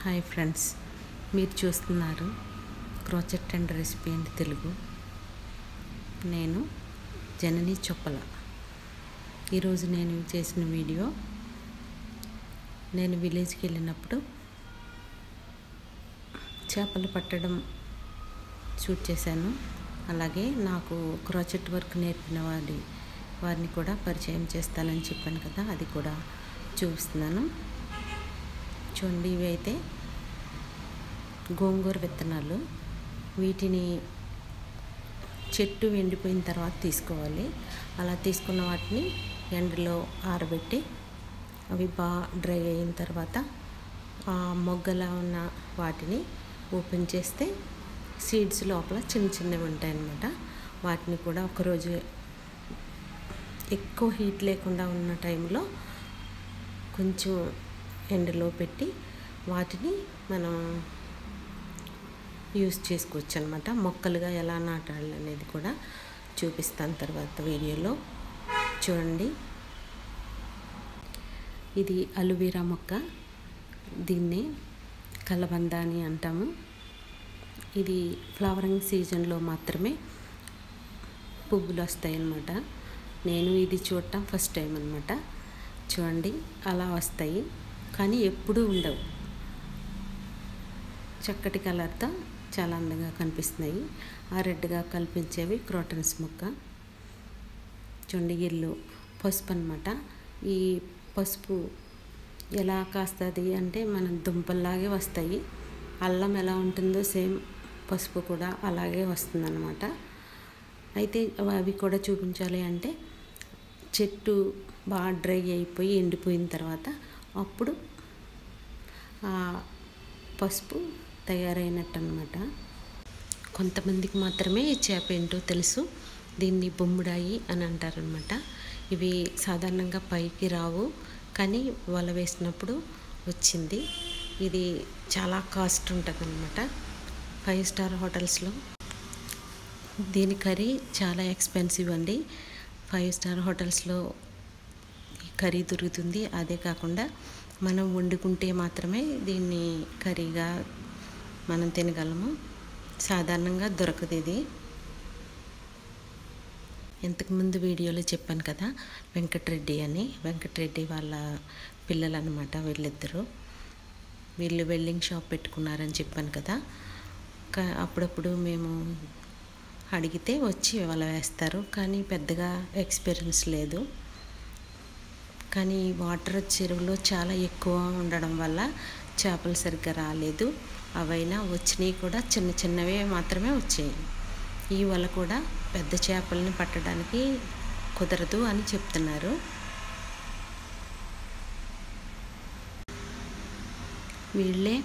hi friends మీరు చూస్తున్నారు crochet and recipe and Telugu నేను జనని చొప్పల ఈరోజు నేను చేసిన వీడియో నేను విలేజ్కి వెళ్ళినప్పుడు చేపలు పట్టడం షూట్ చేశాను అలాగే నాకు క్రోచెట్ వర్క్ నేర్పిన వారి వారిని కూడా పరిచయం చేస్తానని చెప్పాను కదా అది కూడా చూపిస్తున్నాను చూడండి ఇవి అయితే గోంగూర విత్తనాలు వీటిని చెట్టు ఎండిపోయిన తర్వాత తీసుకోవాలి అలా తీసుకున్న వాటిని ఎండలో ఆరబెట్టి అవి బాగా డ్రై అయిన తర్వాత ఆ మొగ్గలా ఉన్న వాటిని ఓపెన్ చేస్తే సీడ్స్ లోపల చిన్న చిన్నవి ఉంటాయన్నమాట వాటిని కూడా ఒకరోజు ఎక్కువ హీట్ లేకుండా ఉన్న టైంలో కొంచెం ఎండలో పెట్టి వాటిని మనం యూస్ చేసుకోవచ్చు అనమాట మొక్కలుగా ఎలా నాటాలి అనేది కూడా చూపిస్తాను తర్వాత వీడియోలో చూడండి ఇది అలువీరా మొక్క దీన్ని కలబంద అని అంటాము ఇది ఫ్లవరింగ్ సీజన్లో మాత్రమే పువ్వులు వస్తాయి అన్నమాట నేను ఇది చూడటం ఫస్ట్ టైం అనమాట చూడండి అలా వస్తాయి కానీ ఎప్పుడూ ఉండవు చక్కటి కలర్తో చాలా అందంగా కనిపిస్తున్నాయి ఆ రెడ్గా కల్పించేవి క్రోటన్స్ మొక్క చూడండి ఎల్లు పసుపు అనమాట ఈ పసుపు ఎలా కాస్తుంది అంటే మన దుంపల్లాగే వస్తాయి అల్లం ఎలా ఉంటుందో సేమ్ పసుపు కూడా అలాగే వస్తుందన్నమాట అయితే అవి కూడా చూపించాలి అంటే చెట్టు బాగా డ్రై అయిపోయి ఎండిపోయిన తర్వాత అప్పుడు పసుపు తయారైనట్టు అనమాట కొంతమందికి మాత్రమే ఈ చేప ఏంటో తెలుసు దీన్ని బొమ్ముడాయి అని అంటారనమాట ఇవి సాధారణంగా పైకి రావు కానీ వల వేసినప్పుడు వచ్చింది ఇది చాలా కాస్ట్ ఉంటుంది అనమాట ఫైవ్ స్టార్ హోటల్స్లో దీని కర్రీ చాలా ఎక్స్పెన్సివ్ అండి ఫైవ్ స్టార్ హోటల్స్లో కర్రీ దొరుకుతుంది అదే కాకుండా మనం వండుకుంటే మాత్రమే దీన్ని కర్రీగా మనం తినగలము సాధారణంగా దొరకదు ఇది ఇంతకుముందు వీడియోలో చెప్పాను కదా వెంకటరెడ్డి అని వెంకటరెడ్డి వాళ్ళ పిల్లలు అనమాట వీళ్ళిద్దరూ వీళ్ళు వెల్డింగ్ షాప్ పెట్టుకున్నారని చెప్పాను కదా అప్పుడప్పుడు మేము అడిగితే వచ్చి వల వేస్తారు కానీ పెద్దగా ఎక్స్పీరియన్స్ లేదు కానీ వాటర్ చెరువులో చాలా ఎక్కువ ఉండడం వల్ల చేపలు సరిగ్గా రాలేదు అవైనా వచ్చినాయి కూడా చిన్న చిన్నవే మాత్రమే వచ్చాయి ఈ వల కూడా పెద్ద చేపల్ని పట్టడానికి కుదరదు అని చెప్తున్నారు వీళ్ళే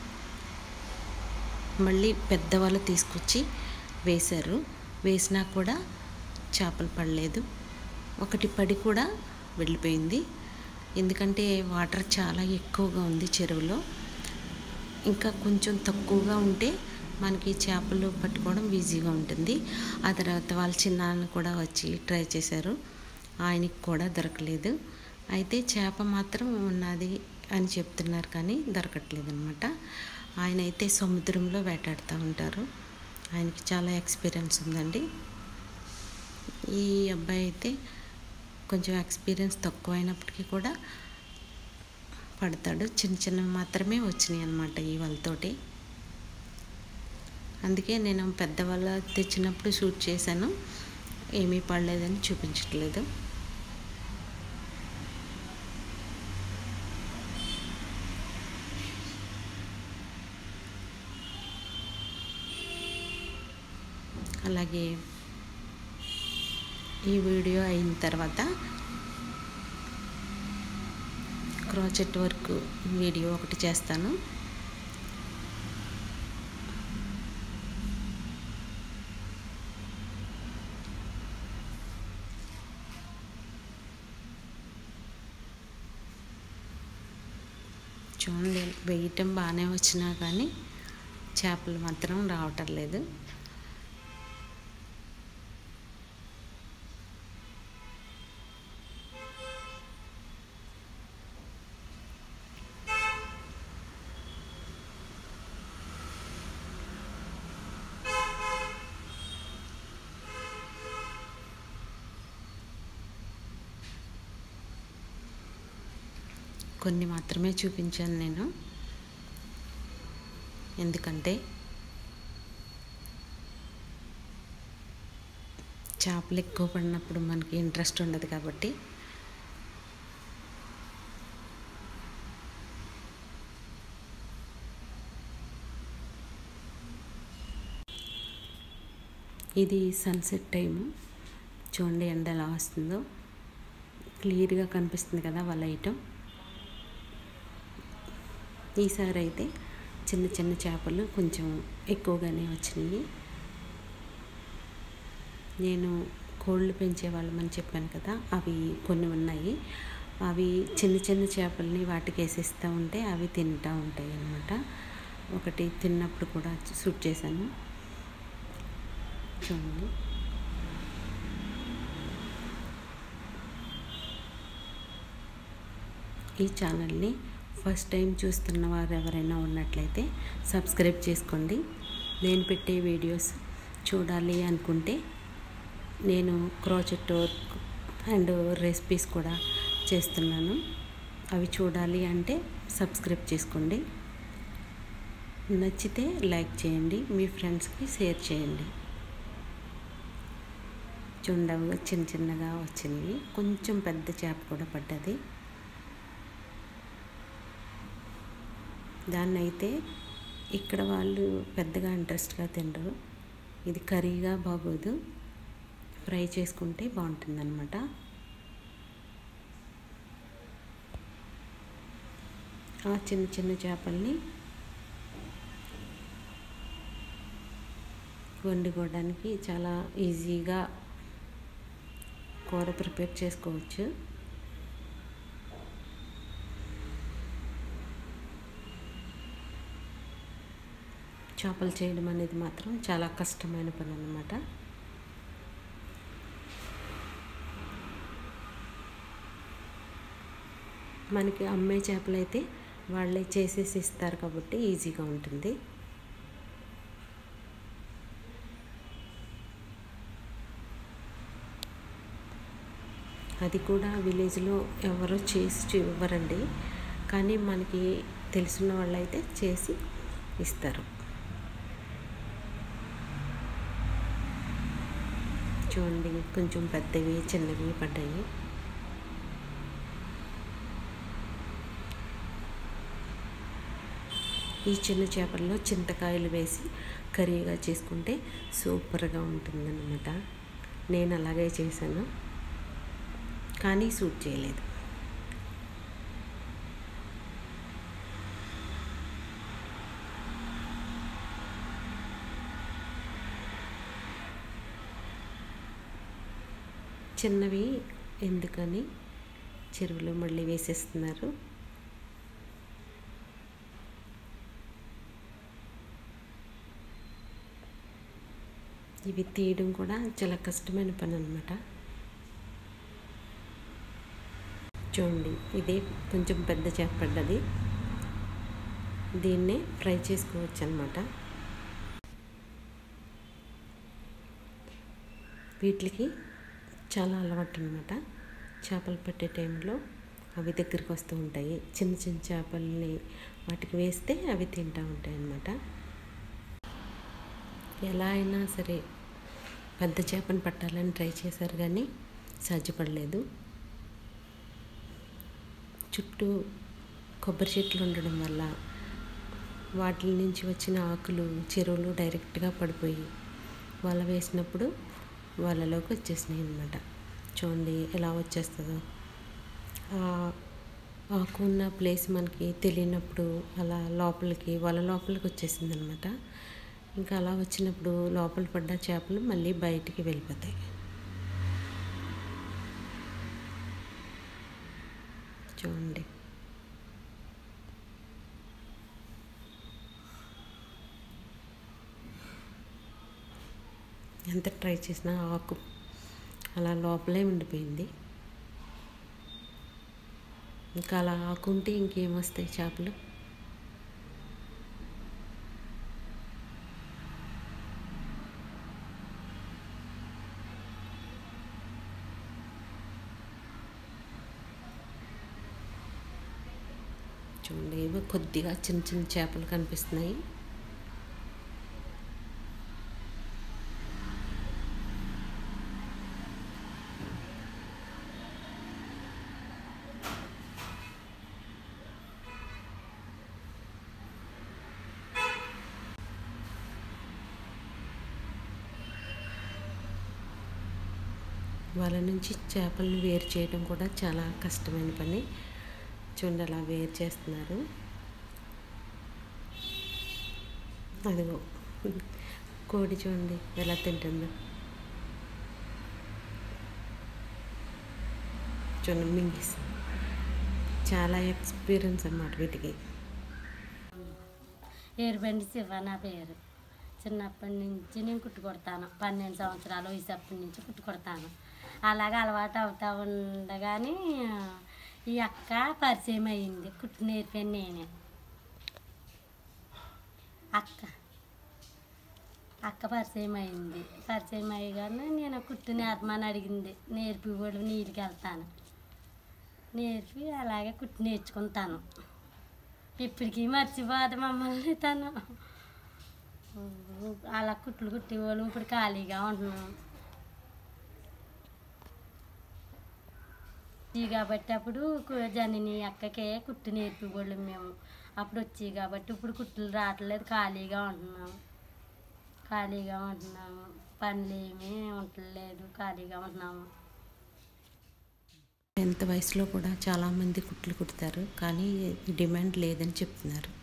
మళ్ళీ పెద్ద వల తీసుకొచ్చి వేశారు వేసినా కూడా చేపలు పడలేదు ఒకటి పడి కూడా వెళ్ళిపోయింది ఎందుకంటే వాటర్ చాలా ఎక్కువగా ఉంది చెరువులో ఇంకా కొంచెం తక్కువగా ఉంటే మనకి చేపలు పట్టుకోవడం ఈజీగా ఉంటుంది ఆ తర్వాత వాళ్ళ చిన్నాన్న కూడా వచ్చి ట్రై చేశారు ఆయనకి కూడా దొరకలేదు అయితే చేప మాత్రం ఉన్నది అని చెప్తున్నారు కానీ దొరకట్లేదు అనమాట ఆయన అయితే సముద్రంలో వేటాడుతూ ఉంటారు ఆయనకి చాలా ఎక్స్పీరియన్స్ ఉందండి ఈ అబ్బాయి అయితే కొంచెం ఎక్స్పీరియన్స్ తక్కువ అయినప్పటికీ కూడా పడతాడు చిన్న చిన్నవి మాత్రమే వచ్చినాయి అనమాట ఈ వాళ్ళతోటి అందుకే నేను పెద్ద వాళ్ళ తెచ్చినప్పుడు షూట్ చేశాను ఏమీ పడలేదని చూపించట్లేదు అలాగే ఈ వీడియో అయిన తర్వాత క్రాచెట్ వర్క్ వీడియో ఒకటి చేస్తాను చూడండి వేయటం బాగానే వచ్చినా కానీ చేపలు మాత్రం రావటం లేదు కొన్ని మాత్రమే చూపించాను నేను ఎందుకంటే చేపలు ఎక్కువ పడినప్పుడు మనకి ఇంట్రెస్ట్ ఉండదు కాబట్టి ఇది సన్సెట్ టైము చూడండి ఎండ ఎలా వస్తుందో క్లియర్గా కనిపిస్తుంది కదా వాళ్ళ ఐటమ్ ఈసారి అయితే చిన్న చిన్న చేపలు కొంచెం ఎక్కువగానే వచ్చినాయి నేను కోళ్ళు పెంచే వాళ్ళమని చెప్పాను కదా అవి కొన్ని ఉన్నాయి అవి చిన్న చిన్న చేపల్ని వాటికి వేసేస్తూ ఉంటే అవి తింటూ ఉంటాయి అన్నమాట ఒకటి తిన్నప్పుడు కూడా షూట్ చేశాను చూడండి ఈ ఛానల్ని ఫస్ట్ టైం చూస్తున్న వారు ఎవరైనా ఉన్నట్లయితే సబ్స్క్రైబ్ చేసుకోండి నేను పెట్టే వీడియోస్ చూడాలి అనుకుంటే నేను క్రోచెట్ వర్క్ అండ్ రెసిపీస్ కూడా చేస్తున్నాను అవి చూడాలి అంటే సబ్స్క్రైబ్ చేసుకోండి నచ్చితే లైక్ చేయండి మీ ఫ్రెండ్స్కి షేర్ చేయండి చుండవుగా చిన్న చిన్నగా వచ్చినవి కొంచెం పెద్ద చేప కూడా పడ్డది దాన్ని అయితే ఇక్కడ వాళ్ళు పెద్దగా ఇంట్రెస్ట్గా తినరు ఇది కర్రీగా బాగోదు ఫ్రై చేసుకుంటే బాగుంటుందన్నమాట ఆ చిన్న చిన్న చేపల్ని వండుకోవడానికి చాలా ఈజీగా కూర ప్రిపేర్ చేసుకోవచ్చు చేపలు చేయడం అనేది మాత్రం చాలా కష్టమైన పని అన్నమాట మనకి అమ్మే చేపలు అయితే వాళ్ళే చేసేసి ఇస్తారు కాబట్టి ఈజీగా ఉంటుంది అది కూడా విలేజ్లో ఎవరో చేసి ఇవ్వరండి కానీ మనకి తెలిసిన వాళ్ళైతే చేసి ఇస్తారు చూడండి కొంచెం పెద్దవి చిన్నవి పడ్డాయి ఈ చిన్న చేపల్లో చింతకాయలు వేసి కర్రీగా చేసుకుంటే సూపర్గా ఉంటుందన్నమాట నేను అలాగే చేశాను కానీ సూట్ చేయలేదు చిన్నవి ఎందుకని చెరువులో మళ్ళీ వేసేస్తున్నారు ఇవి తీయడం కూడా చాలా కష్టమైన పని అనమాట చూడండి ఇదే కొంచెం పెద్ద చేప పడ్డది దీన్నే ఫ్రై చేసుకోవచ్చు అనమాట వీటికి చాలా అలవాటు అనమాట చేపలు పట్టే టైంలో అవి దగ్గరికి వస్తూ ఉంటాయి చిన్న చిన్న చేపల్ని వాటికి వేస్తే అవి తింటూ ఉంటాయి అన్నమాట ఎలా అయినా సరే పెద్ద చేపను పట్టాలని ట్రై చేశారు కానీ సాధ్యపడలేదు చుట్టూ కొబ్బరి చెట్లు ఉండడం వల్ల వాటి నుంచి వచ్చిన ఆకులు చెరువులో డైరెక్ట్గా పడిపోయి వల వేసినప్పుడు వాళ్ళలోకి వచ్చేసినాయి అనమాట చూడండి ఎలా వచ్చేస్తుందో ఆకు ఉన్న ప్లేస్ మనకి తెలియనప్పుడు అలా లోపలికి వల లోపలికి వచ్చేసింది అనమాట ఇంకా అలా వచ్చినప్పుడు లోపల పడ్డ చేపలు మళ్ళీ బయటికి వెళ్ళిపోతాయి చూడండి ఎంత ట్రై చేసినా ఆకు అలా లోపలే ఉండిపోయింది ఇంకా అలా ఆకుంటే ఇంకేం వస్తాయి చేపలు చూడండి ఇవి కొద్దిగా చిన్న చిన్న చేపలు కనిపిస్తున్నాయి వాళ్ళ నుంచి చేపలను వేరు చేయడం కూడా చాలా కష్టమైన పని చూడండి అలా వేరు చేస్తున్నారు అదిగో కోడి చూడండి ఎలా తింటుందో చూడండి మింగిస్ చాలా ఎక్స్పీరియన్స్ అన్నమాట వీటికి ఏరుబండి శివ నా పేరు చిన్నప్పటి నుంచి నేను కుట్టు కొడతాను పన్నెండు సంవత్సరాలు వయసప్పటి నుంచి కుట్టు కొడతాను అలాగే అలవాటు అవుతా ఉండగానే ఈ అక్క పరిచయం అయ్యింది కుట్టు నేర్పాను నేనే అక్క అక్క పరిచయం అయింది పరిచయం అయ్యగానే నేను కుట్టు నేర్పమని అడిగింది నేర్పి కూడా నీళ్ళకి వెళ్తాను నేర్పి అలాగే కుట్టు నేర్చుకుంటాను ఇప్పటికీ మర్చిపోదు మమ్మల్ని తను అలా కుట్లు కుట్టేవాళ్ళం ఇప్పుడు ఖాళీగా ఉంటున్నాం వచ్చి కాబట్టి అప్పుడు కు- జనని అక్కకే కుట్టు నేర్పేవాళ్ళం మేము అప్పుడు వచ్చి కాబట్టి ఇప్పుడు కుట్లు రావట్లేదు ఖాళీగా ఉంటున్నాం ఖాళీగా ఉంటున్నాము పనులు ఏమీ ఉండలేదు ఖాళీగా ఉంటున్నాము ఎంత వయసులో కూడా చాలామంది కుట్లు కుడతారు కానీ డిమాండ్ లేదని చెప్తున్నారు